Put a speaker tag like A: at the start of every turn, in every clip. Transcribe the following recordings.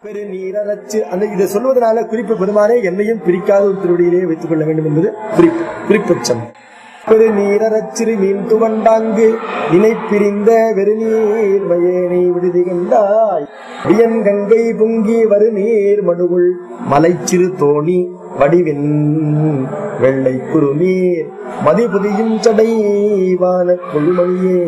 A: பெரு நீரச்சு அந்த இதை சொல்வதனால குறிப்பு பெருமானே என்னையும் பிரிக்காத ஒரு திருவடியிலே வைத்துக் கொள்ள வேண்டும் என்பது குறிப்பு குறிப்பச்சம் பெரு நீரச்சிறு மீன் துவண்டாங்கு இணை பிரிந்த வெறுநீர் மயேனை விடுதி கண்டாய் வியன் கங்கை பொங்கி வரு நீர் மடுகுள் மலைச்சிறு தோணி வடிவின் வெள்ளை குறுநீர் மதிபுதியும் சடைவான கொழுமணியே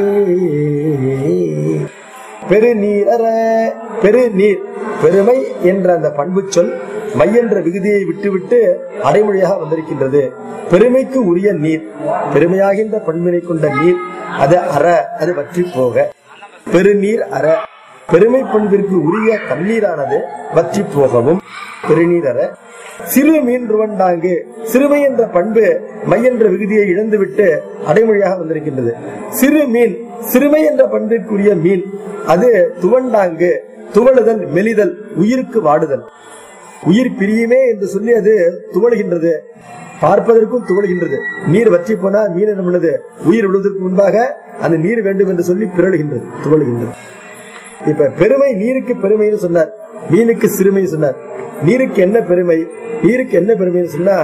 A: பெருநீர் அற பெருநீர் பெருமை என்ற அந்த பண்பு சொல் மை என்ற விகுதியை விட்டுவிட்டு அடைமொழியாக வந்திருக்கின்றது பெருமைக்கு உரிய நீர் பெருமையாகின்ற பண்பினை கொண்ட நீர் அது அற அது வற்றி போக பெருநீர் அற பெருமை பண்பிற்கு உரிய தண்ணீரானது வற்றி போகவும் பெருநீர் அற சிறு மீன் ருவண்டாங்கு சிறுமை என்ற பண்பு மை என்ற விகுதியை இழந்துவிட்டு அடைமொழியாக வந்திருக்கின்றது சிறு மீன் சிறுமை என்ற பண்பிற்குரிய மீன் அது துவண்டாங்கு துவளுதல் மெலிதல் உயிருக்கு வாடுதல் உயிர் பிரியுமே என்று சொல்லி அது துவளுகின்றது பார்ப்பதற்கும் துவளுகின்றது நீர் வற்றி போனா மீன் என்ன உள்ளது உயிர் விழுவதற்கு முன்பாக அந்த நீர் வேண்டும் என்று சொல்லி பிறழுகின்றது துவளுகின்றது இப்ப பெருமை நீருக்கு பெருமைன்னு சொன்னார் மீனுக்கு சிறுமை சொன்னார் நீருக்கு என்ன பெருமை நீருக்கு என்ன பெருமைன்னு சொன்னா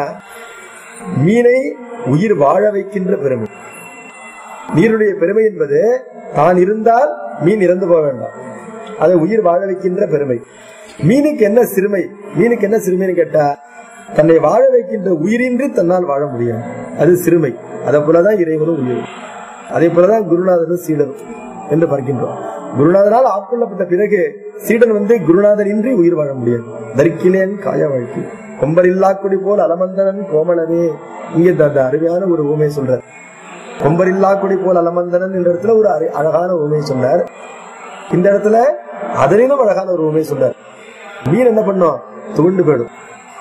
A: மீனை உயிர் வாழ வைக்கின்ற பெருமை நீருடைய பெருமை என்பது தான் இருந்தால் மீன் இறந்து போக வேண்டாம் அதை உயிர் வாழ வைக்கின்ற பெருமை மீனுக்கு என்ன சிறுமை மீனுக்கு என்ன சிறுமைன்னு கேட்டா தன்னை வாழ வைக்கின்ற உயிரின்றி தன்னால் வாழ முடியாது அது சிறுமை அதை போலதான் இறைவனும் உயிர் அதே போலதான் குருநாதனும் சீடரும் என்று பார்க்கின்றோம் குருநாதனால் ஆட்கொள்ளப்பட்ட பிறகு சீடன் வந்து குருநாதன் இன்றி உயிர் வாழ முடியாது தரிக்கிலேன் காய வாழ்க்கை கொம்பரில்லா கொடி போல் அலமந்தனன் கோமளவே இங்கே இந்த- இந்த அருமையான ஒரு ஊமை சொல்றார் கொம்பரில்லா கொடி போல் அலமந்தனன் என்ற இடத்துல ஒரு அரு- அழகான ஊமை சொன்னார் இந்த இடத்துல அதனிலும் அழகான ஒரு ஊமை சொல்றார் மீன் என்ன பண்ணும் துவண்டு போயிடும்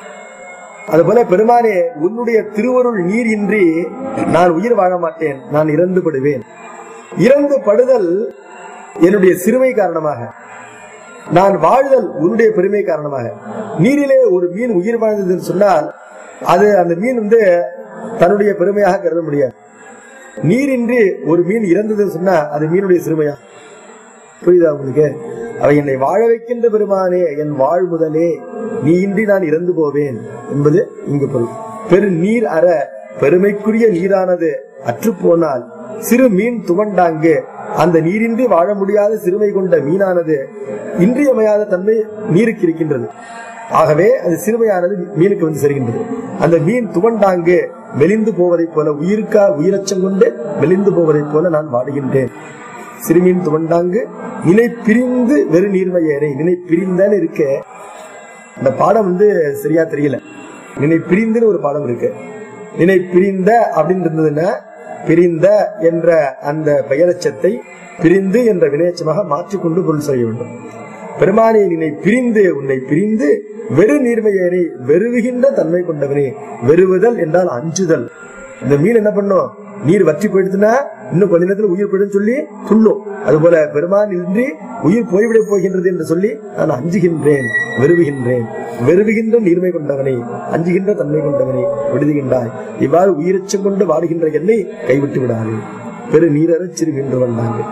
A: அதுபோல பெருமானே உன்னுடைய திருவருள் நீர் இன்றி நான் உயிர் வாழ மாட்டேன் நான் இறந்து படுவேன் இறந்து படுதல் என்னுடைய சிறுமை காரணமாக நான் வாழ்தல் உன்னுடைய பெருமை காரணமாக நீரிலே ஒரு மீன் உயிர் வாழ்ந்ததுன்னு சொன்னால் அது அந்த மீன் வந்து தன்னுடைய பெருமையாக கருத முடியாது நீரின்றி ஒரு மீன் இறந்ததுன்னு சொன்னா அது மீனுடைய சிறுமையா புரியுதா உங்களுக்கு அவை என்னை வாழ வைக்கின்ற பெருமானே என் வாழ் முதலே நீ இன்றி நான் இறந்து போவேன் என்பது இங்கு பொருள் பெரு நீர் அற பெருமைக்குரிய நீரானது அற்று போனால் சிறு மீன் துவண்டாங்கு அந்த நீரின்றி வாழ முடியாத சிறுமை கொண்ட மீனானது இன்றியமையாத தன்மை நீருக்கு இருக்கின்றது ஆகவே அது சிறுமையானது மீனுக்கு வந்து சேர்கின்றது அந்த மீன் துவண்டாங்கு மெலிந்து போவதைப் போல உயிருக்கா உயிரச்சம் கொண்டு மெலிந்து போவதைப் போல நான் வாடுகின்றேன் சிறுமீன் துவண்டாங்கு நினை பிரிந்து வெறு நீர்மையேறே நினை பிரிந்தன்னு இருக்கு இந்த பாடம் வந்து சரியா தெரியல நினை பிரிந்துன்னு ஒரு பாடம் இருக்கு நினை பிரிந்த அப்படின்னு இருந்ததுன்னா பிரிந்த என்ற அந்த பெயரச்சத்தை பிரிந்து என்ற வினையச்சமாக மாற்றிக்கொண்டு பொருள் செய்ய வேண்டும் பெருமானே நினை பிரிந்து உன்னை பிரிந்து வெறு நீர்மையேறி வெறுவுகின்ற தன்மை கொண்டவனே வெறுவுதல் என்றால் அஞ்சுதல் இந்த மீன் என்ன பண்ணும் நீர் வற்றி போயிடுச்சுன்னா இன்னும் கொஞ்ச நேரத்தில் உயிர் போயிடும் சொல்லி துள்ளும் அதுபோல பெருமான் இன்றி உயிர் போய்விடப் போகின்றது என்று சொல்லி நான் அஞ்சுகின்றேன் வெறுவுகின்றேன் வெறுவுகின்ற நீர்மை கொண்டவனே அஞ்சுகின்ற தன்மை கொண்டவனே விடுதுகின்றாய் இவ்வாறு உயிரச்சம் கொண்டு வாடுகின்ற என்னை கைவிட்டு விடாதே பெரு நீரறச் சிறு நின்று வந்தாங்க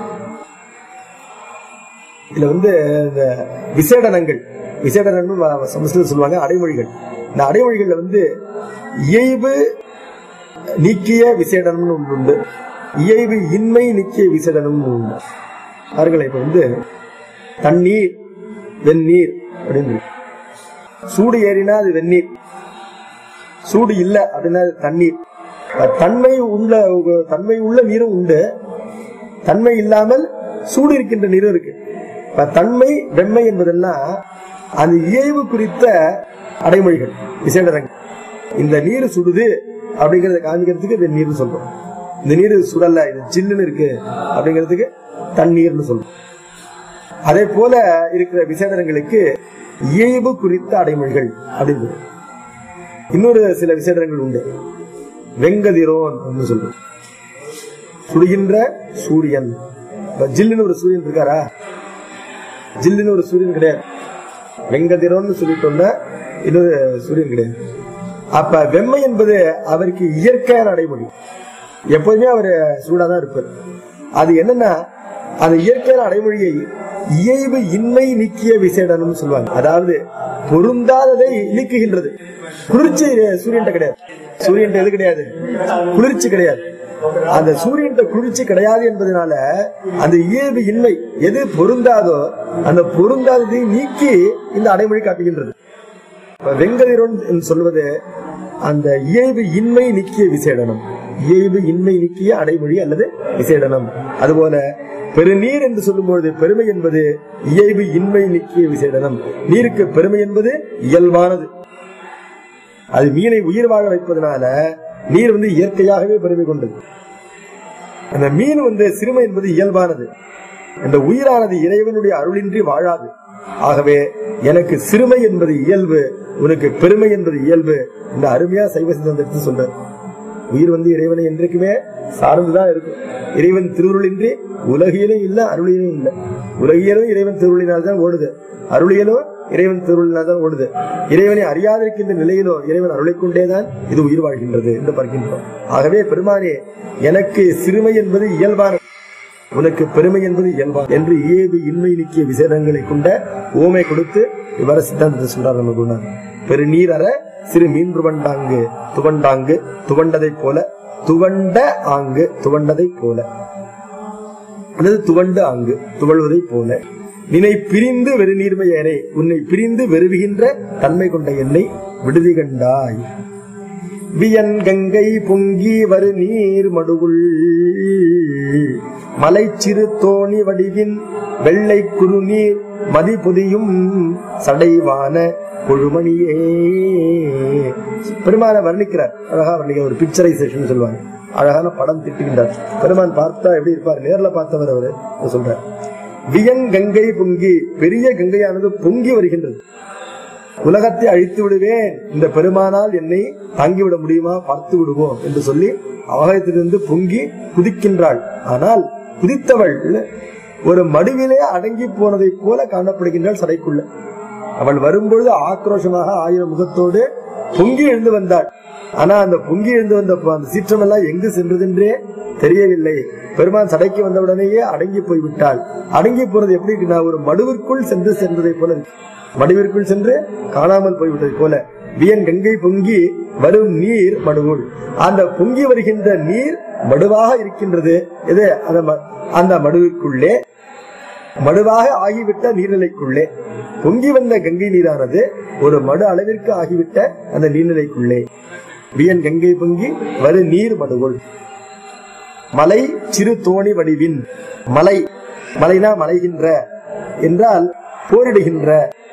A: இதுல வந்து இந்த விசேடனங்கள் விசேடனங்கள் சமஸ்கிருதம் சொல்லுவாங்க அடைமொழிகள் இந்த அடைமொழிகள்ல வந்து இயைபு நீக்கிய விசேடனம்னு ஒன்று உண்டு இயைபு இன்மை நீக்கிய விசேடனம்னு உண்டு பாருங்களேன் இப்ப வந்து தண்ணீர் வெந்நீர் அப்படின்னு இருக்கு. சூடு ஏறினா அது வெந்நீர் சூடு இல்ல அப்படின்னா அது தண்ணீர் அஹ் தன்மை உள்ள தன்மை உள்ள நீரும் உண்டு தன்மை இல்லாமல் சூடு இருக்கின்ற நீரும் இருக்கு இப்ப தன்மை வெண்மை என்பதெல்லாம் அந்த இயல்பு குறித்த அடைமொழிகள் விசேடரங்கள் இந்த நீர் சுடுது அப்படிங்கறத காமிக்கிறதுக்கு இந்த நீர் சொல்றோம் இந்த நீர் சுடல இது ஜில்லுன்னு இருக்கு அப்படிங்கிறதுக்கு தண்ணீர்னு சொல்றோம் அதே போல இருக்கிற விசேடங்களுக்கு இயல்பு குறித்த அடைமொழிகள் அப்படின்னு இன்னொரு சில விசேடங்கள் உண்டு வெங்கதிரோன் அப்படின்னு சொல்றோம் சுடுகின்ற சூரியன் இப்ப ஜில்லுன்னு ஒரு சூரியன் இருக்காரா ஜில்லுன்னு ஒரு சூரியன் கிடையாது வெங்கதிரோன்னு சொல்லிட்டோம்னா இன்னொரு சூரியன் கிடையாது அப்ப வெம்மை என்பது அவருக்கு இயற்கையான அடைமொழி எப்போதுமே அவர் சூடாதான் இருப்பார் அது என்னன்னா அந்த இயற்கையான அடைமொழியை இயைபு இன்மை நீக்கிய விசேடனம் சொல்லுவாங்க அதாவது பொருந்தாததை நீக்குகின்றது குளிர்ச்சி சூரியன்ட்ட கிடையாது சூரியன்ட்ட எது கிடையாது குளிர்ச்சி கிடையாது அந்த சூரியன்ட்ட குளிர்ச்சி கிடையாது என்பதனால அந்த இயல்பு இன்மை எது பொருந்தாதோ அந்த பொருந்தாததை நீக்கி இந்த அடைமொழி காட்டுகின்றது இப்ப வெங்கதிரோன் என்று சொல்வது அந்த இயல்பு இன்மை நீக்கிய விசேடனம் இயல்பு இன்மை நீக்கிய அடைமொழி அல்லது விசேடனம் அதுபோல பெருநீர் என்று சொல்லும்பொழுது பெருமை என்பது இயல்பு இன்மை நீக்கிய விசேடனம் நீருக்கு பெருமை என்பது இயல்பானது அது மீனை உயிர் வாழ வைப்பதனால நீர் வந்து இயற்கையாகவே பெருமை கொண்டது அந்த மீன் வந்து சிறுமை என்பது இயல்பானது அந்த உயிரானது இறைவனுடைய அருளின்றி வாழாது ஆகவே எனக்கு சிறுமை என்பது இயல்பு உனக்கு பெருமை என்பது இயல்பு இந்த அருமையா சைவ சித்தாந்தத்தை சொல்றார் உயிர் வந்து இறைவனை என்றைக்குமே சார்ந்துதான் இருக்கும் இறைவன் திருவுருளின்றி உலகியலும் இல்ல அருளியலும் இல்ல உலகியலும் இறைவன் திருவுருளினால் தான் ஓடுது அருளியலும் இறைவன் திருவுருளினால் தான் ஓடுது இறைவனை அறியாதிருக்கின்ற நிலையிலோ இறைவன் அருளை கொண்டேதான் இது உயிர் வாழ்கின்றது என்று பார்க்கின்றோம் ஆகவே பெருமானே எனக்கு சிறுமை என்பது இயல்பான உனக்கு பெருமை என்பது இயல்பா என்று இயேபு இன்மை நீக்கிய விசேடங்களை கொண்ட ஓமை கொடுத்து இவ்வாறு சித்தாந்தத்தை சொல்றார் நம்ம குருநாதர் பெருநீர் அற சிறு மீன் துவண்டாங்கு துவண்டாங்கு துவண்டதைப் போல துவண்ட ஆங்கு துவண்டதைப் போல அதாவது துவண்ட ஆங்கு துவழ்வதைப் போல நினை பிரிந்து வெறு நீர்மையரே உன்னை பிரிந்து வெறுவுகின்ற தன்மை கொண்ட என்னை விடுதி கண்டாய் வியன் கங்கை பொங்கி வரு நீர் மடுவுள் மலை சிறு தோணி வடிவின் வெள்ளை குறுநீர் மதி பொதியும் சடைவான கொழுமணியே பெருமான வர்ணிக்கிறார் அழகா வர்ணிக்கிறார் ஒரு பிக்சரைசேஷன் சொல்லுவாங்க அழகான படம் திட்டுகின்றார் பெருமான் பார்த்தா எப்படி இருப்பார் நேர்ல பார்த்தவர் அவரு சொல்றார் வியன் கங்கை பொங்கி பெரிய கங்கையானது பொங்கி வருகின்றது உலகத்தை அழித்து விடுவேன் இந்த பெருமானால் என்னை தாங்கிவிட முடியுமா பார்த்து விடுவோம் என்று சொல்லி ஆகாயத்திலிருந்து பொங்கி குதிக்கின்றாள் ஆனால் குதித்தவள் ஒரு மடுவிலே அடங்கி போனதை போல காணப்படுகின்றாள் சடைக்குள்ள அவள் வரும்பொழுது ஆக்ரோஷமாக ஆயிரம் முகத்தோடு பொங்கி எழுந்து வந்தாள் ஆனா அந்த பொங்கி எழுந்து வந்த அந்த சீற்றம் எல்லாம் எங்கு சென்றதென்றே தெரியவில்லை பெருமான் சடைக்கு வந்தவுடனேயே அடங்கி போய்விட்டாள் அடங்கி போறது எப்படி இருக்குன்னா ஒரு மடுவிற்குள் சென்று சென்றதை போல இருக்கு மடுவிற்குள் சென்று காணாமல் போய்விட்டது போல வியன் கங்கை பொங்கி வரும் நீர் மடுவுள் அந்த பொங்கி வருகின்ற நீர் மடுவாக இருக்கின்றது இது அந்த ம- அந்த மடுவிற்குள்ளே மடுவாக ஆகிவிட்ட நீர்நிலைக்குள்ளே பொங்கி வந்த கங்கை நீரானது ஒரு மடு அளவிற்கு ஆகிவிட்ட அந்த நீர்நிலைக்குள்ளே வியன் கங்கை பொங்கி வரு நீர் மடுவுள் மலை சிறு தோணி வடிவின் மலை மலைனா மலைகின்ற என்றால் போரிடுகின்ற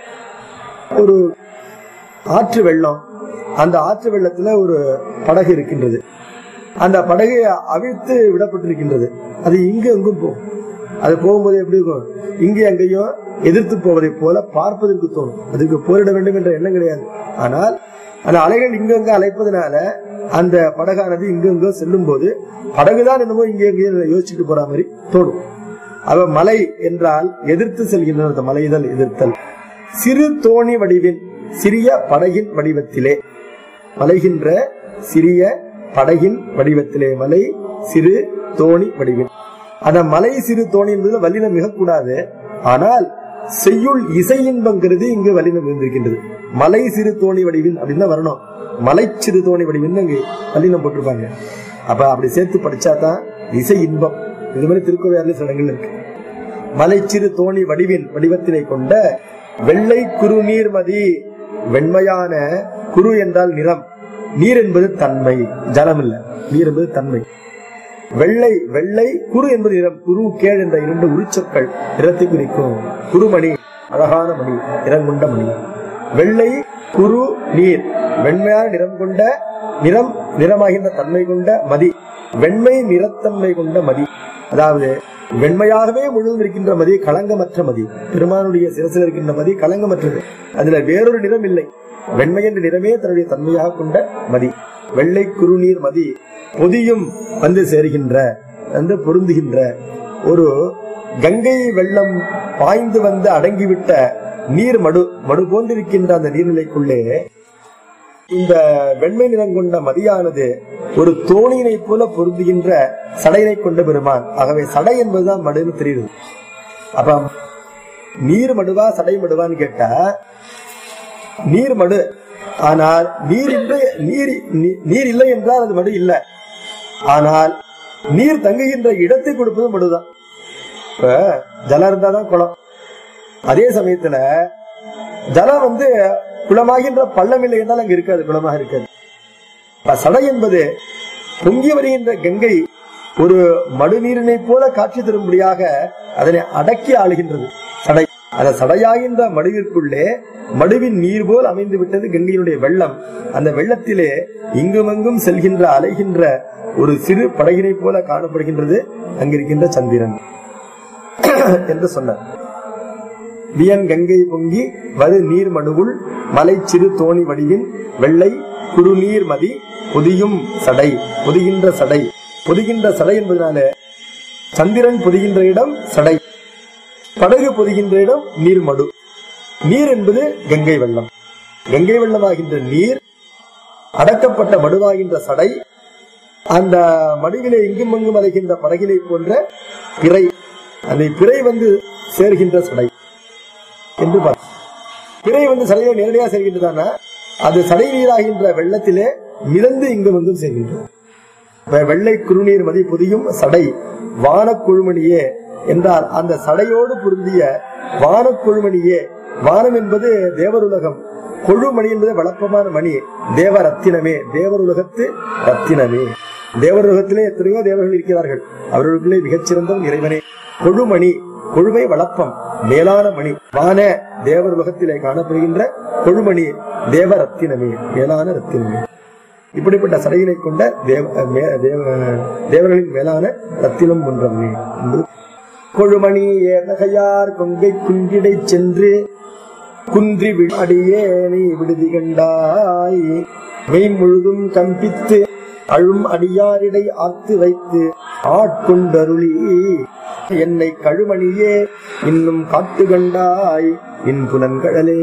A: ஒரு ஆற்று வெள்ளம் அந்த ஆற்று வெள்ளத்துல ஒரு படகு இருக்கின்றது அந்த படகு அவிழ்த்து விடப்பட்டிருக்கின்றது அது இங்கு எங்கும் போகும் அது போகும்போது எப்படி இருக்கும் இங்கே அங்கேயும் எதிர்த்து போவதை போல பார்ப்பதற்கு தோணும் அதுக்கு போரிட வேண்டும் என்ற எண்ணம் கிடையாது ஆனால் அந்த அலைகள் இங்கங்க அலைப்பதனால அந்த படகானது இங்கங்க செல்லும் போது படகுதான் என்னமோ இங்கே எங்கேயும் யோசிச்சுட்டு போற மாதிரி தோணும் அவ மலை என்றால் எதிர்த்து செல்கின்ற அந்த மலைதல் எதிர்த்தல் சிறு தோணி வடிவின் சிறிய படகின் வடிவத்திலே மலைகின்ற சிறிய படகின் வடிவத்திலே மலை சிறு தோணி வடிவின் அந்த மலை சிறு தோணி என்பது வல்லினம் மிகக்கூடாது ஆனால் செய்யுள் இசை இன்பங்கிறது இங்கு வல்லினம் இருந்திருக்கின்றது மலை சிறு தோணி வடிவின் அப்படின்னு தான் வரணும் மலை சிறு தோணி வடிவின் இங்கு வல்லினம் போட்டிருப்பாங்க அப்ப அப்படி சேர்த்து படிச்சாதான் இசை இன்பம் இது மாதிரி திருக்கோவையாரில் சில இடங்கள் இருக்கு மலைச்சிறு தோணி வடிவின் வடிவத்தினை கொண்ட வெள்ளை குறு நீர்மதி வெண்மையான குரு என்றால் நிறம் நீர் என்பது தன்மை ஜலம் இல்ல நீர் என்பது தன்மை வெள்ளை வெள்ளை குரு என்பது நிறம் குரு கேள் என்ற இரண்டு உரிச்சொற்கள் நிறத்தை குறிக்கும் குருமணி அழகான மணி நிறம் கொண்ட மணி வெள்ளை குரு நீர் வெண்மையான நிறம் கொண்ட நிறம் நிறமாகின்ற தன்மை கொண்ட மதி வெண்மை நிறத்தன்மை கொண்ட மதி அதாவது வெண்மையாகவே முழுவதும் இருக்கின்ற மதி களங்கமற்ற மதி பெருமானுடைய சிரசில் இருக்கின்ற மதி களங்கமற்றது அதுல வேறொரு நிறம் இல்லை வெண்மை என்ற நிறமே தன்னுடைய தன்மையாக கொண்ட மதி வெள்ளை குறுநீர் மதி பொதியும் வந்து சேருகின்ற வந்து பொருந்துகின்ற ஒரு கங்கை வெள்ளம் பாய்ந்து வந்து அடங்கிவிட்ட நீர் மடு மடு போன்றிருக்கின்ற அந்த நீர்நிலைக்குள்ளே இந்த வெண்மை நிறம் கொண்ட மதியானது ஒரு தோணியினை போல பொருந்துகின்ற சடையினை கொண்ட பெருமான் ஆகவே சடை என்பதுதான் மடுன்னு தெரியுது அப்ப நீர் மடுவா சடை மடுவான்னு கேட்டா நீர் மடு ஆனால் நீர் இல்லை நீர் நீ- நீர் இல்லை என்றால் அது மடு இல்லை ஆனால் நீர் தங்குகின்ற இடத்தை கொடுப்பது மடுதான் இப்ப ஜலம் இருந்தாதான் குளம் அதே சமயத்துல ஜலம் வந்து குளமாகின்ற பள்ளம் இல்லை என்றால் அங்க இருக்காது குளமாக இருக்காது இப்ப சடை என்பது பொங்கி வருகின்ற கங்கை ஒரு மடுநீரினை போல காட்சி தரும்படியாக அதனை அடக்கி ஆளுகின்றது சடை அந்த சடையாகின்ற மடுவிற்குள்ளே மடுவின் நீர் போல் அமைந்து விட்டது கங்கையினுடைய வெள்ளம் அந்த வெள்ளத்திலே இங்குமங்கும் செல்கின்ற அலைகின்ற ஒரு சிறு படகினை போல காணப்படுகின்றது அங்கிருக்கின்ற சந்திரன் என்று சொன்னார் வியன் கங்கை பொங்கி வரு நீர் மடுவுள் மலை சிறு தோணி வடிவின் வெள்ளை குறுநீர் மதி பொதியும் சடை பொதிகின்ற சடை பொதிகின்ற சடை என்பதனால சந்திரன் பொதிகின்ற இடம் சடை படகு பொதிகின்ற இடம் நீர்மடு நீர் என்பது கங்கை வெள்ளம் கங்கை வெள்ளமாகின்ற நீர் அடக்கப்பட்ட மடுவாகின்ற சடை அந்த மடுவிலே இங்கும் அங்கும் அலைகின்ற படகிலை போன்ற பிறை அந்த பிறை வந்து சேர்கின்ற சடை என்று பார்த்தோம் பிறை வந்து சடையை நேரடியாக சேர்கின்றதானா அது சடை நீராகின்ற வெள்ளத்திலே மிதந்து இங்கும் அங்கும் சேர்கின்றது இப்ப வெள்ளை குறுநீர் மதி புதியும் சடை வானக்குழுமணியே என்றால் அந்த சடையோடு பொருந்திய வானக்குழுமணியே வானம் என்பது தேவருலகம் கொழுமணி என்பது வளப்பமான மணி தேவ ரத்தினமே தேவருலகத்து ரத்தினமே தேவருலகத்திலே எத்தனையோ தேவர்கள் இருக்கிறார்கள் அவர்களுக்குள்ளே மிகச்சிறந்தவன் இறைவனே கொழுமணி கொழுமை வளப்பம் மேலான மணி வான தேவருலகத்திலே காணப்படுகின்ற கொழுமணி தேவ ரத்தினமே மேலான ரத்தினமே இப்படிப்பட்ட சடையினை கொண்ட தேவ மே- தேவ- தேவர்களின் மேலான ரத்தினம் போன்றவனே என்று கொழுமணி ஏனகையார் கொங்கை குன்றிடை சென்று குன்றி அடியே நீ விடுதி கண்டாய் மெய் முழுதும் கம்பித்து அழும் அடியாரிடை ஆத்து வைத்து ஆட்கொண்டருளி என்னை கழுமணியே இன்னும் காட்டு கண்டாய் இன் புலன்கடலே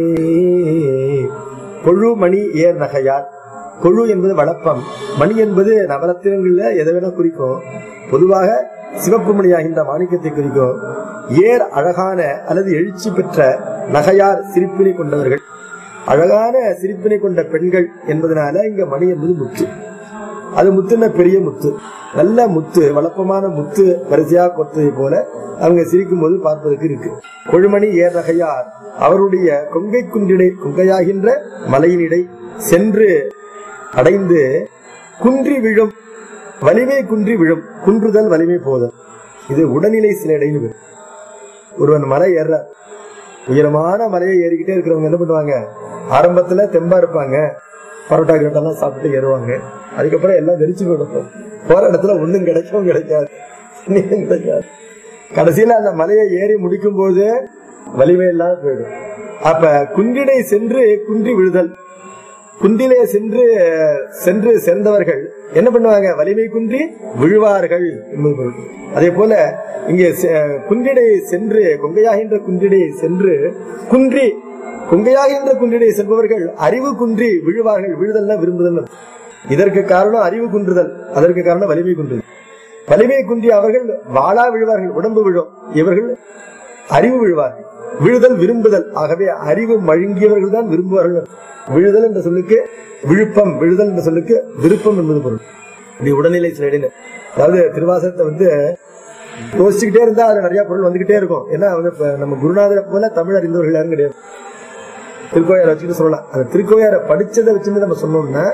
A: கொழுமணி ஏர் நகையார் கொழு என்பது வளப்பம் மணி என்பது நவரத்தினங்கள்ல எதை வேணா குறிக்கும் பொதுவாக சிவப்பு மணியாகின்ற மாணிக்கத்தை குறிக்கும் ஏர் அழகான அல்லது எழுச்சி பெற்ற நகையார் சிரிப்பினை கொண்டவர்கள் அழகான சிரிப்பினை கொண்ட பெண்கள் என்பதனால இங்க மணி என்பது முத்து அது முத்துன பெரிய முத்து நல்ல முத்து வளப்பமான முத்து வரிசையா கொத்ததை போல அவங்க சிரிக்கும் போது பார்ப்பதற்கு இருக்கு கொழுமணி ஏர் நகையார் அவருடைய கொங்கை குன்றிடை கொங்கையாகின்ற மலையினிடை சென்று அடைந்து குன்றி விழும் வலிமை குன்றி விழும் குன்றுதல் வலிமை போதல் இது உடல்நிலை சிலைடைன்னு பேரு. ஒருவன் மலை ஏற உயரமான மலையை ஏறிக்கிட்டே இருக்கிறவங்க என்ன பண்ணுவாங்க ஆரம்பத்துல தெம்பா இருப்பாங்க பரோட்டா கிரோட்டெல்லாம் சாப்பிட்டு ஏறுவாங்க அதுக்கப்புறம் எல்லாம் வெறிச்சு போயிடும் போற இடத்துல ஒண்ணும் கிடைக்கவும் கிடைக்காது ஒண்ணும் கிடைக்காது கடைசியில அந்த மலையை ஏறி முடிக்கும் போது வலிமை எல்லாம் போயிடும் அப்ப குன்றிடை சென்று குன்றி விழுதல் குன்றிலே சென்று சென்று சேர்ந்தவர்கள் என்ன பண்ணுவாங்க வலிமை குன்றி விழுவார்கள் என்பது பொருள். அதே போல இங்கே செ- குன்றிடை சென்று கொங்கையாகின்ற குன்றிடை சென்று குன்றி கொங்கையாகின்ற குன்றிடை செல்பவர்கள் அறிவு குன்றி விழுவார்கள் விழுதல்னா விரும்புதல் இதற்கு காரணம் அறிவு குன்றுதல் அதற்கு காரணம் வலிமை குன்றுதல் வலிமை குன்றி அவர்கள் வாளா விழுவார்கள் உடம்பு விழும் இவர்கள் அறிவு விழுவார்கள் விழுதல் விரும்புதல் ஆகவே அறிவு மழுங்கியவர்கள் தான் விரும்புவார்கள் விழுதல் என்ற சொல்லுக்கு விழுப்பம் விழுதல் என்ற சொல்லுக்கு விருப்பம் என்பது பொருள் இது உடல்நிலை சிலைன்னு அதாவது திருவாசகத்தை வந்து யோசிச்சுக்கிட்டே இருந்தா அது நிறைய பொருள் வந்துகிட்டே இருக்கும் ஏன்னா வந்து இப்ப நம்ம குருநாதரை போல தமிழ் அறிந்தவர்கள் யாரும் கிடையாது திருக்கோயாரை வச்சுக்கிட்டு சொல்லலாம் அந்த திருக்கோயாரை படிச்சதை வச்சுட்டு நம்ம சொன்னோம்னா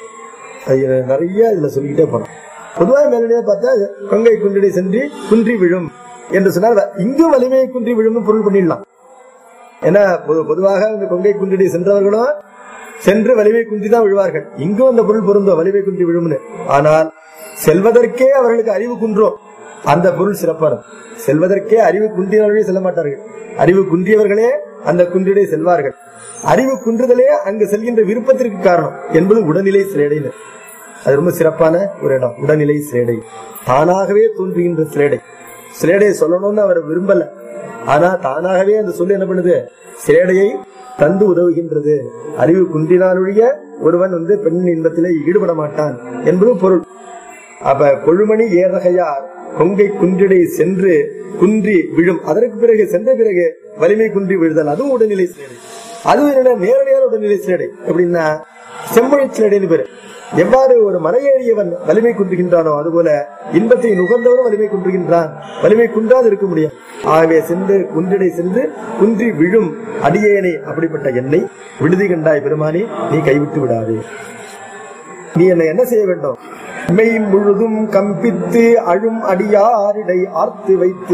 A: அது நிறைய இதுல சொல்லிக்கிட்டே போறோம் பொதுவாக மேலடியா பார்த்தா கங்கை குன்றிடை சென்று குன்றி விழும் என்று சொன்னால் இங்கும் வலிமையை குன்றி விழும்னு பொருள் பண்ணிடலாம் ஏன்னா பொது- பொதுவாக இந்த கொங்கை குன்றிடை சென்றவர்களும் சென்று வலிமை குன்றி தான் விழுவார்கள் இங்கும் அந்த பொருள் பொருந்தும் வலிமை குன்றி விழும்னு ஆனால் செல்வதற்கே அவர்களுக்கு அறிவு குன்றும் அந்த பொருள் சிறப்பான செல்வதற்கே அறிவு குன்றியவர்களே செல்ல மாட்டார்கள் அறிவு குன்றியவர்களே அந்த குன்றிடை செல்வார்கள் அறிவு குன்றுதலே அங்கு செல்கின்ற விருப்பத்திற்கு காரணம் என்பது உடல்நிலை சிலேடைன்னு அது ரொம்ப சிறப்பான ஒரு இடம் உடல்நிலை சிலேடை தானாகவே தோன்றுகின்ற சிலேடை சிலேடையை சொல்லணும்னு அவர் விரும்பல ஆனா தானாகவே அந்த சொல்லு என்ன பண்ணுது சிலேடையை தந்து உதவுகின்றது அறிவு குன்றினாலொழிய ஒருவன் வந்து பெண் இன்பத்திலே ஈடுபட மாட்டான் என்பது பொருள் அப்ப கொழுமணி ஏறகையார் கொங்கை குன்றிடை சென்று குன்றி விழும் அதற்கு பிறகு சென்ற பிறகு வலிமை குன்றி விழுதல் அதுவும் உடல்நிலை சிலேடை அதுவும் என்னடா நேரடியான உடல்நிலை சிலேடை எப்படின்னா செம்மொழி சிலேடைன்னு பேரு எவ்வாறு ஒரு மலையேறியவன் வலிமை குன்றுகின்றானோ அதுபோல இன்பத்தை நுகர்ந்தவனும் வலிமை குன்றுகின்றான் வலிமை குன்றாது இருக்க முடியும் ஆகவே சென்று குன்றிடை சென்று குன்றி விழும் அடியேனை அப்படிப்பட்ட என்னை விடுதி கண்டாய் பெருமானே நீ கைவிட்டு விடாதே நீ என்னை என்ன செய்ய வேண்டும் மெய் முழுதும் கம்பித்து அழும் அடியாரிடை ஆர்த்து வைத்து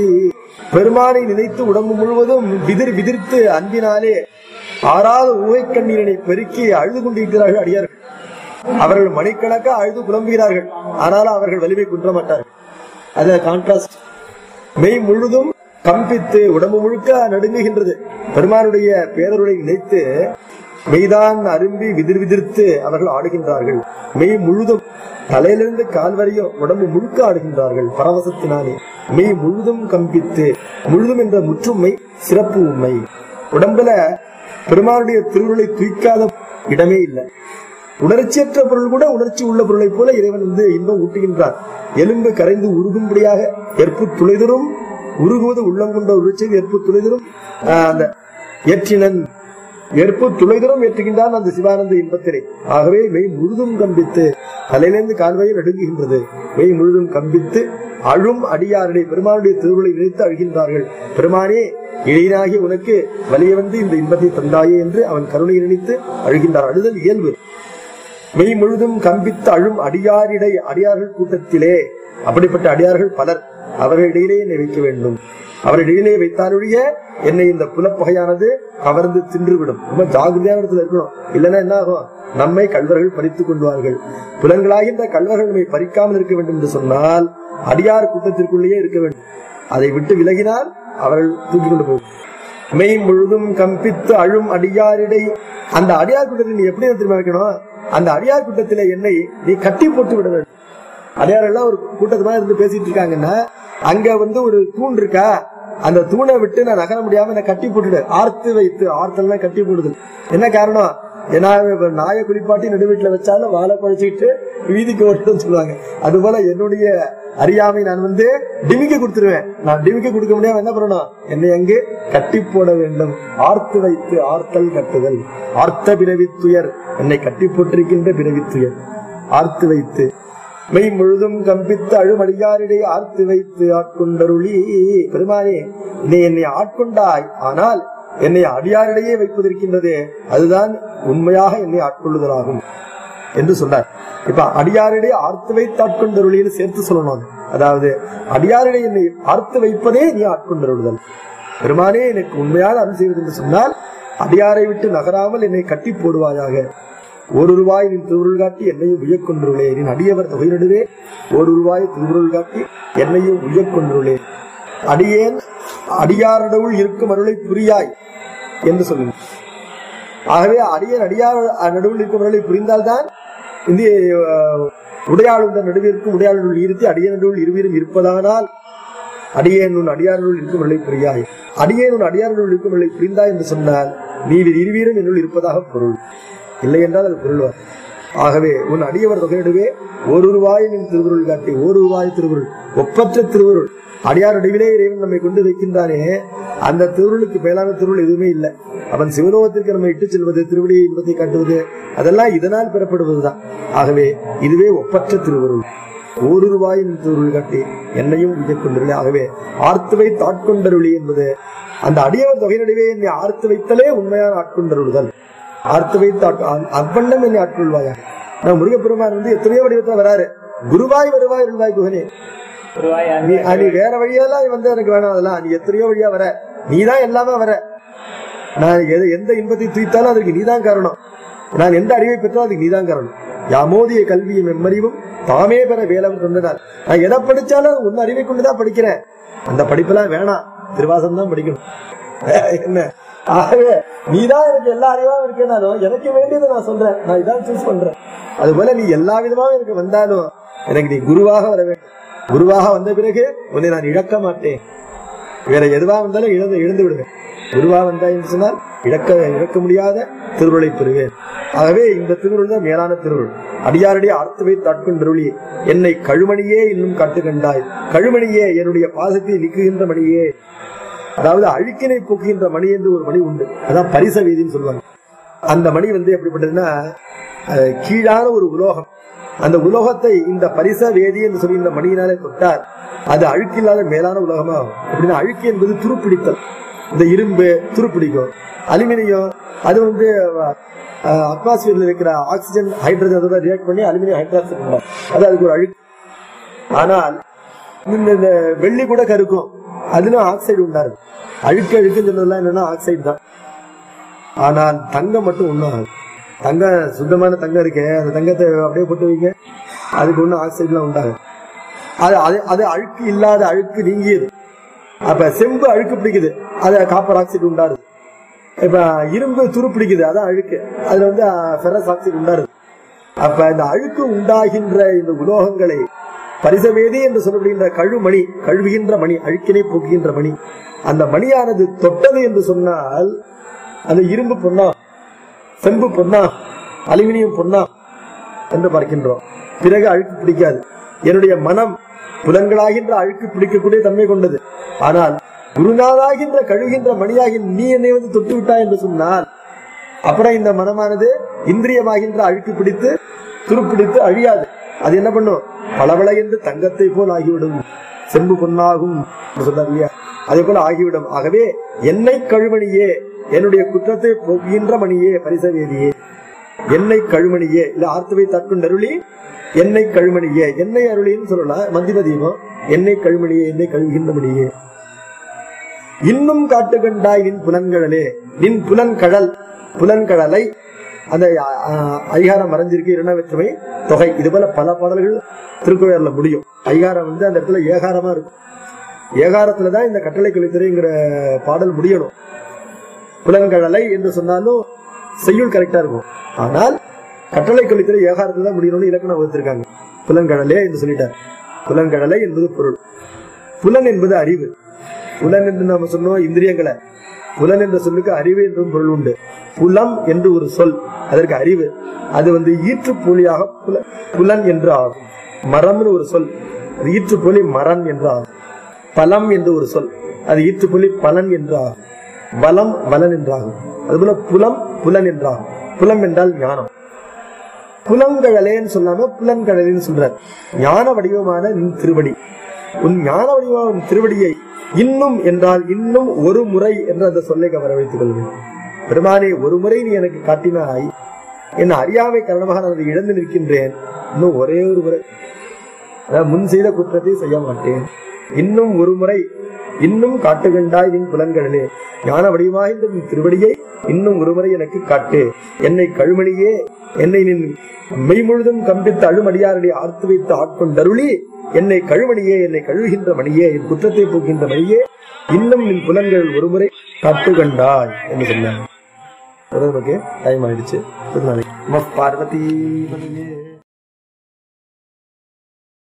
A: பெருமானை நினைத்து உடம்பு முழுவதும் விதிர் விதிர்த்து அன்பினாலே ஆறாத ஊவை கண்ணீரனை பெருக்கி அழுது கொண்டிருக்கிறார்கள் அடியார்கள் அவர்கள் மணிக்கணக்கா அழுது புலம்புகிறார்கள் ஆனாலும் அவர்கள் வலிமை குன்ற மாட்டார்கள் அது கான்ட்ராஸ்ட் மெய் முழுதும் கம்பித்து உடம்பு முழுக்க நடுங்குகின்றது பெருமானுடைய பேரருளை நினைத்து மெய்தான் அரும்பி விதிர் விதிர்த்து அவர்கள் ஆடுகின்றார்கள் மெய் முழுதும் தலையிலிருந்து கால் வரையும் உடம்பு முழுக்க ஆடுகின்றார்கள் பரவசத்தினாலே மெய் முழுதும் கம்பித்து முழுதும் என்ற முற்றுமை சிறப்பு உண்மை உடம்புல பெருமானுடைய திருவுருளை தூக்காத இடமே இல்லை உணர்ச்சியற்ற பொருள் கூட உணர்ச்சி உள்ள பொருளைப் போல இறைவன் வந்து இன்பம் ஊட்டுகின்றார் எலும்பு கரைந்து உருகும்படியாக எற்பு துளைதரும் உருகுவது உள்ளம் கொண்ட உருச்சி எற்பு துளைதரும் ஆஹ், அந்த ஏற்றினன் எற்பு துளைதரும் ஏற்றுகின்றான் அந்த சிவானந்த இன்பத்தினை ஆகவே மெய் முழுதும் கம்பித்து தலையிலிருந்து கால்வரை நடுங்குகின்றது மெய் முழுதும் கம்பித்து அழும் அடியாரனை பெருமானுடைய திருவுருளை நினைத்து அழுகின்றார்கள் பெருமானே இளையனாகி உனக்கு வலிய வந்து இந்த இன்பத்தை தந்தாயே என்று அவன் கருணை நினைத்து அழுகின்றார் அழுதல் இயல்பு மெய் முழுதும் கம்பித்து அழும் அடியாரிடை அடியார்கள் கூட்டத்திலே அப்படிப்பட்ட அடியார்கள் பலர் அவர்களிடையிலே என்னை வைக்க வேண்டும் அவரிடையிலே வைத்தாலுடைய என்னை இந்த புலப்பகையானது கவர்ந்து தின்றுவிடும் ரொம்ப ஜாகிரதையான இடத்துல இருக்கணும் இல்லைன்னா என்ன ஆகும் நம்மை கல்வர்கள் பறித்துக் கொள்வார்கள் புலன்களாகின்ற கல்வர்கள் நம்மை பறிக்காமல் இருக்க வேண்டும் என்று சொன்னால் அடியார் கூட்டத்திற்குள்ளேயே இருக்க வேண்டும் அதை விட்டு விலகினால் அவர்கள் தூக்கி கொண்டு போகும் மெய் முழுதும் கம்பித்து அழும் அடியாரிடை அந்த அடியார் கூட்டத்தில் நீ எப்படி தெரியுமா வைக்கணும் அந்த அடியார் கூட்டத்திலே என்னை நீ கட்டி போட்டு விட வேண்டும் அடியார் எல்லாம் ஒரு கூட்டத்துமா இருந்து பேசிட்டு இருக்காங்கன்னா அங்க வந்து ஒரு தூண் இருக்கா அந்த தூணை விட்டு நான் நகர முடியாம என்ன கட்டி போட்டுடு ஆர்த்து வைத்து ஆர்த்தல்னா கட்டி போடுது என்ன காரணம் ஏன்னா இப்ப நாயை குளிப்பாட்டி நடு வீட்டுல வச்சாலும் வாழை குழைச்சிட்டு வீதிக்கு ஓட்டணும்னு சொல்லுவாங்க அது போல என்னுடைய அறியாமை நான் வந்து டிமிக்க கொடுத்துருவேன் நான் டிமிக்க கொடுக்க முடியாம என்ன பண்ணணும் என்னை அங்கு கட்டி போட வேண்டும் ஆர்த்து வைத்து ஆர்த்தல் கட்டுதல் ஆர்த்த பிறவித்துயர் என்னை கட்டி போட்டிருக்கின்ற பிறவித்துயர் ஆர்த்து வைத்து மெய் முழுதும் கம்பித்து அழுமடியாரிடை ஆர்த்து வைத்து ஆட்கொண்டருளி பெருமானே நீ என்னை ஆட்கொண்டாய் ஆனால் என்னை அடியாரிடையே வைப்பதற்கின்றதே அதுதான் உண்மையாக என்னை ஆட்கொள்ளுதலாகும் என்று சொன்னார் இப்ப அடியாரிடையே ஆர்த்து வைத்து ஆட்கொண்டருளின்னு சேர்த்து சொல்லணும் அது. அதாவது அடியாரிடை என்னை ஆர்த்து வைப்பதே நீ ஆட்கொண்டருளுதல் பெருமானே எனக்கு உண்மையான அருள் செய்வது என்று சொன்னால் அடியாரை விட்டு நகராமல் என்னை கட்டி போடுவாயாக ஒரு ரூபாய் நின் திருவுருள் காட்டி என்னையும் உயக்கொண்டுள்ளே நின் அடியவர் தொகை நடுவே ஒரு ரூபாய் திருவுருள் காட்டி என்னையும் உயக்கொண்டுள்ளே அடியேன் அடியாரடவுள் இருக்கும் அருளை புரியாய் என்று சொல்லுங்க ஆகவே அடியன் அடியார் நடுவில் இருக்கும் அருளை புரிந்தால்தான் இந்த அஹ், உடையாளுடன் நடுவிற்கும் உடையாளுடன் இருத்தி அடிய நடுவில் இருவரும் இருப்பதானால் அடியேன் உன் அடியாருள் இருக்கும் அருளை புரியாய் அடியேன் உன் அடியாருள் இருக்கும் அருளை புரிந்தாய் என்று சொன்னால் நீ இருவீரும் என்னுள் இருப்பதாக பொருள் இல்லை என்றால் அது பொருள் வரும். ஆகவே உன் அடியவர் தொகையிடுவே ஒரு ரூபாய் நின் திருவுருள் காட்டி ஒரு ரூபாய் திருவுருள் ஒப்பற்ற திருவுருள் அடியார் நடுவிலே இறைவன் நம்மை கொண்டு வைக்கின்றானே அந்த திருவுருளுக்கு மேலான திருவுருள் எதுவுமே இல்லை அவன் சிவலோகத்திற்கு நம்ம இட்டு செல்வது திருவடியை இன்பத்தை காட்டுவது அதெல்லாம் இதனால் பெறப்படுவதுதான் ஆகவே இதுவே ஒப்பற்ற திருவுருள் ஒரு ரூபாய் நின் திருவுருள் காட்டி என்னையும் கொண்டிருந்தே ஆகவே ஆர்த்து வைத்து ஆட்கொண்டருளி என்பது அந்த அடியவர் தொகை நடுவே என்னை ஆர்த்து வைத்தலே உண்மையான ஆட்கொண்டருளுதல் ஆர்த்து வைத்து ஆட்கொ- அ- அவ்வண்ணம் என்னை ஆட்கொள்வாயாக நான் முருகப்பெருமான் வந்து எத்தனையோ வடிவத்துல வராரு குருவாய் வருவாய் அருள்வாய் குகனே நீ அ, நீ வேற வழியெல்லாம் வந்து எனக்கு வேணாம் அதெல்லாம் நீ எத்தனையோ வழியா வர நீதான் எல்லாமே வர நான் எது எந்த இன்பத்தை தூய்த்தாலும் அதுக்கு நீதான் காரணம் நான் எந்த அறிவை பெற்றாலும் அதுக்கு நீதான் காரணம் யாமோதிய கல்வியும் எம்மறிவும் தாமே பெற வேலம் கொண்டதால் நான் எதை படிச்சாலும் உன் அறிவை கொண்டுதான் படிக்கிறேன் அந்த படிப்பெல்லாம் வேணாம் திருவாசம் தான் படிக்கணும் என்ன ஆகவே நீதான் எனக்கு எல்லா அறிவாவும் இருக்கேனாலும் எனக்கு வேண்டியதை நான் சொல்றேன் நான் இதான் சூஸ் பண்றேன் அது போல நீ எல்லா விதமாவும் எனக்கு வந்தாலும் எனக்கு நீ குருவாக வர வேண்டும் குருவாக வந்த பிறகு உன்னை நான் இழக்க மாட்டேன் வேற எதுவா வந்தாலும் இழந்து இழந்து விடுவேன் குருவா வந்தாய் என்று சொன்னால் இழக்க இழக்க முடியாத திருவுருளை பெறுவேன் ஆகவே இந்த திருவுருள் தான் மேலான திருவுருள் அடியாரடிய அர்த்த வைத்து ஆட்கொண்டருளி என்னை கழுமணியே இன்னும் காட்டு கண்டாய் கழுமணியே என்னுடைய பாதத்தை நீக்குகின்ற மணியே அதாவது அழுக்கினை போக்குகின்ற மணி என்று ஒரு மணி உண்டு அதான் பரிச வீதின்னு சொல்லுவாங்க அந்த மணி வந்து எப்படிப்பட்டதுன்னா அஹ், கீழான ஒரு உலோகம் அந்த உலோகத்தை இந்த பரிச வேதி என்று சொல்லி இந்த மணியினாலே தொட்டார் அது அழுக்கில்லாத மேலான உலோகமா ஆகும் எப்படின்னா அழுக்கு என்பது துருப்பிடித்தல் இந்த இரும்பு துருப்பிடிக்கும் அலுமினியம் அது வந்து அட்மாஸ்பியர்ல இருக்கிற ஆக்சிஜன் ஹைட்ரஜன் அதோட ரியாக்ட் பண்ணி அலுமினியம் ஹைட்ராக்சைடு உண்டாகும். அது அதுக்கு ஒரு அழுக்கு ஆனால் இந்த இந்த வெள்ளி கூட கருக்கும் அதுல ஆக்சைடு உண்டாரு அழுக்கு அழுக்குன்னு சொன்னதெல்லாம் என்னன்னா ஆக்சைடு தான் ஆனால் தங்கம் மட்டும் ஒண்ணும் ஆகாது தங்கம் சுத்தமான தங்கம் இருக்கே அந்த தங்கத்தை அப்படியே போட்டு வைங்க அதுக்கு ஒன்றும் ஆக்சைடுலாம் உண்டாகும் அது அது அது அழுக்கு இல்லாத அழுக்கு நீங்கியது அப்ப செம்பு அழுக்கு பிடிக்குது அது காப்பர் ஆக்சைடு உண்டாருது இப்ப இரும்பு துரு பிடிக்குது அதான் அழுக்கு அதுல வந்து ஃபெரஸ் ஆக்சைடு உண்டாருது அப்ப இந்த அழுக்கு உண்டாகின்ற இந்த உலோகங்களை பரிசவேதி என்று சொல்லப்படுகின்ற கழுமணி கழுவுகின்ற மணி அழுக்கினை போக்குகின்ற மணி அந்த மணியானது தொட்டது என்று சொன்னால் அந்த இரும்பு பொன்னா செம்பு பொன்னா அலுமினியம் பொன்னா என்று பார்க்கின்றோம் பிறகு அழுக்கு பிடிக்காது என்னுடைய மனம் புலன்களாகின்ற அழுக்கு பிடிக்கக்கூடிய தன்மை கொண்டது ஆனால் குருநாதாகின்ற கழுகின்ற மணியாகின்ற நீ என்னை வந்து தொட்டு விட்டாய் என்று சொன்னால் அப்புறம் இந்த மனமானது இந்திரியமாகின்ற அழுக்கு பிடித்து துருப்பிடித்து அழியாது அது என்ன பண்ணும் பளபள என்று தங்கத்தை போல் ஆகிவிடும் செம்பு பொன்னாகும் என்று சொன்னார் இல்லையா அதே போல ஆகிவிடும் ஆகவே என்னை கழுமணியே என்னுடைய குற்றத்தை போக்குகின்ற மணியே பரிசவேதியே என்னை கழுமணியே இல்ல ஆர்த்தவை தற்கொண்டருளி என்னை கழுமணியே என்னை அருளின்னு சொல்லலாம் மந்திபதீபம் என்னை கழுமணியே என்னை கழுவுகின்ற மணியே இன்னும் காட்டு கண்டாய் நின் புலன்கடலே நின் புலன்கடல் புலன்கடலை அந்த ஆ, ஐகாரம் மறைஞ்சிருக்கு இரணவேற்றுமை தொகை இது போல பல பாடல்கள் திருக்குறள்ல முடியும் ஐகாரம் வந்து அந்த இடத்துல ஏகாரமா இருக்கும் ஏகாரத்துலதான் இந்த கட்டளை கழித்துறைங்கிற பாடல் முடியணும் புலன்கடலை என்று சொன்னாலும் செய்யுள் கரெக்டா இருக்கும் ஆனால் கட்டளை கழித்துறை ஏகாரத்துல தான் முடியணும்னு இலக்கணம் வகுத்திருக்காங்க புலன்கடலே என்று சொல்லிட்டார் புலன்கடலை என்பது பொருள் புலன் என்பது அறிவு புலன் என்று நாம சொன்னோம் இந்திரியங்களை புலன் என்ற சொல்லுக்கு அறிவு என்றும் பொருள் உண்டு புலம் என்று ஒரு சொல் அதற்கு அறிவு அது வந்து ஈற்றுப்பொலியாக புல புலன் என்று ஆகும் மரம்னு ஒரு சொல் அது ஈற்றுப்பொலி மரன் என்று ஆகும் பலம் என்று ஒரு சொல் அது ஈற்றுப்பொலி பலன் என்று ஆகும் பலம் வலன் என்றாகும் அதுபோல புலம் புலன் என்றாகும் புலம் என்றால் ஞானம் புலங்கழலேன்னு சொல்லாம புலன்கழலேன்னு சொல்றார் ஞான வடிவமான நின் திருவடி உன் ஞான வடிவமான உன் திருவடியை இன்னும் என்றால் இன்னும் ஒரு முறை என்ற அந்த சொல்லை கவர வைத்துக் கொள்வேன் பெருமானே ஒரு முறை நீ எனக்கு காட்டினாய் என் அறியாமை காரணமாக நான் அதை இழந்து நிற்கின்றேன் இன்னும் ஒரே ஒரு முறை அதாவது முன் செய்த குற்றத்தை செய்ய மாட்டேன் இன்னும் ஒரு முறை இன்னும் காட்டுகண்டாய் நின் புலன்களிலே ஞான வடிவாய்ந்த நின் திருவடியை இன்னும் ஒரு முறை எனக்கு காட்டு என்னை கழுமணியே என்னை நின் மெய் முழுதும் கம்பித்து அழுமடியாரடி ஆர்த்து வைத்து ஆட்கொண்டருளி என்னை கழுமணியே என்னை கழுவுகின்ற மணியே என் குற்றத்தை போக்கின்ற மணியே இன்னும் நின் புலன்கள் ஒருமுறை காட்டுகண்டாய் என்று சொன்னாங்க நமக்கு டைம் ஆயிடுச்சு பார்வதி